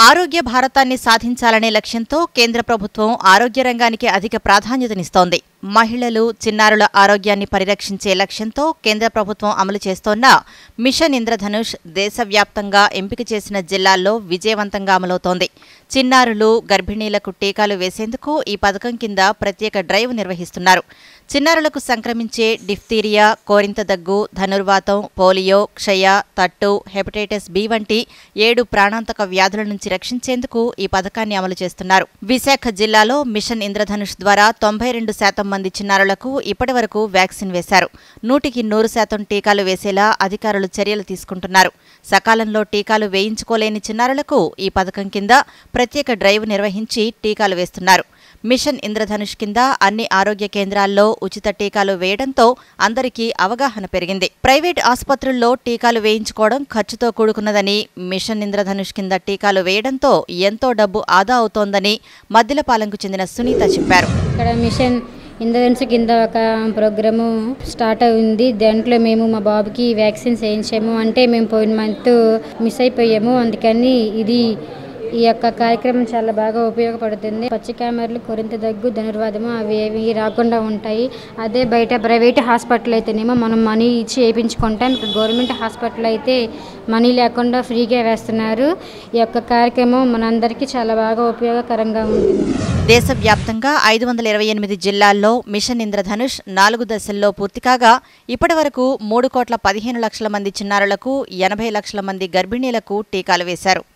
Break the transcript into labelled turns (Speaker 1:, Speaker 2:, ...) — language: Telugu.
Speaker 1: ఆరోగ్య భారతాన్ని సాధించాలనే లక్ష్యంతో కేంద్ర ప్రభుత్వం ఆరోగ్య రంగానికి అధిక ప్రాధాన్యతనిస్తోంది మహిళలు చిన్నారుల ఆరోగ్యాన్ని పరిరక్షించే లక్ష్యంతో కేంద్ర ప్రభుత్వం అమలు చేస్తోన్న మిషన్ ఇంద్రధనుష్ దేశవ్యాప్తంగా ఎంపిక చేసిన జిల్లాల్లో విజయవంతంగా అమలవుతోంది చిన్నారులు గర్భిణీలకు టీకాలు వేసేందుకు ఈ పథకం కింద ప్రత్యేక డ్రైవ్ నిర్వహిస్తున్నారు చిన్నారులకు సంక్రమించే డిఫ్తీరియా కోరింత దగ్గు ధనుర్వాతం పోలియో క్షయ తట్టు హెపటైటిస్ బి వంటి ఏడు ప్రాణాంతక వ్యాధుల నుంచి రక్షించేందుకు ఈ పథకాన్ని అమలు చేస్తున్నారు విశాఖ జిల్లాలో మిషన్ ఇంద్రధనుష్ ద్వారా తొంభై రెండు శాతం మంది చిన్నారులకు ఇప్పటి వరకు వ్యాక్సిన్ వేశారు నూటికి నూరు శాతం టీకాలు వేసేలా అధికారులు చర్యలు తీసుకుంటున్నారు సకాలంలో టీకాలు వేయించుకోలేని చిన్నారులకు ఈ పథకం కింద ప్రత్యేక డ్రైవ్ నిర్వహించి టీకాలు వేస్తున్నారు మిషన్ ఇంద్రధనుష్ కింద అన్ని ఆరోగ్య కేంద్రాల్లో ఉచిత టీకాలు వేయడంతో అందరికీ అవగాహన పెరిగింది ప్రైవేట్ ఆసుపత్రుల్లో టీకాలు వేయించుకోవడం ఖర్చుతో కూడుకున్నదని మిషన్ ఇంద్రధనుష్ కింద టీకాలు వేయడంతో ఎంతో డబ్బు ఆదా అవుతోందని మద్దిలపాలెంకు చెందిన సునీత చెప్పారు
Speaker 2: ఇక్కడ మిషన్ ఇంద్రధనుసు కింద ఒక ప్రోగ్రాము స్టార్ట్ అయింది దాంట్లో మేము మా బాబుకి వ్యాక్సిన్స్ వేయించాము అంటే మేము పోయిన మంత్ మిస్ అయిపోయాము అందుకని ఇది ఈ యొక్క కార్యక్రమం చాలా బాగా ఉపయోగపడుతుంది పచ్చికామెరలు కొరింత దగ్గు ధనుర్వాదము అవి ఏవి రాకుండా ఉంటాయి అదే బయట ప్రైవేట్ హాస్పిటల్ అయితేనేమో మనం మనీ ఇచ్చి వేయించుకుంటాం ఇక్కడ గవర్నమెంట్ హాస్పిటల్ అయితే మనీ లేకుండా ఫ్రీగా వేస్తున్నారు ఈ యొక్క కార్యక్రమం మనందరికీ చాలా బాగా ఉపయోగకరంగా ఉంటుంది
Speaker 1: దేశవ్యాప్తంగా ఐదు వందల ఇరవై ఎనిమిది జిల్లాల్లో మిషన్ ఇంద్రధనుష్ నాలుగు దశల్లో పూర్తి కాగా ఇప్పటి వరకు మూడు కోట్ల పదిహేను లక్షల మంది చిన్నారులకు ఎనభై లక్షల మంది గర్భిణీలకు టీకాలు వేశారు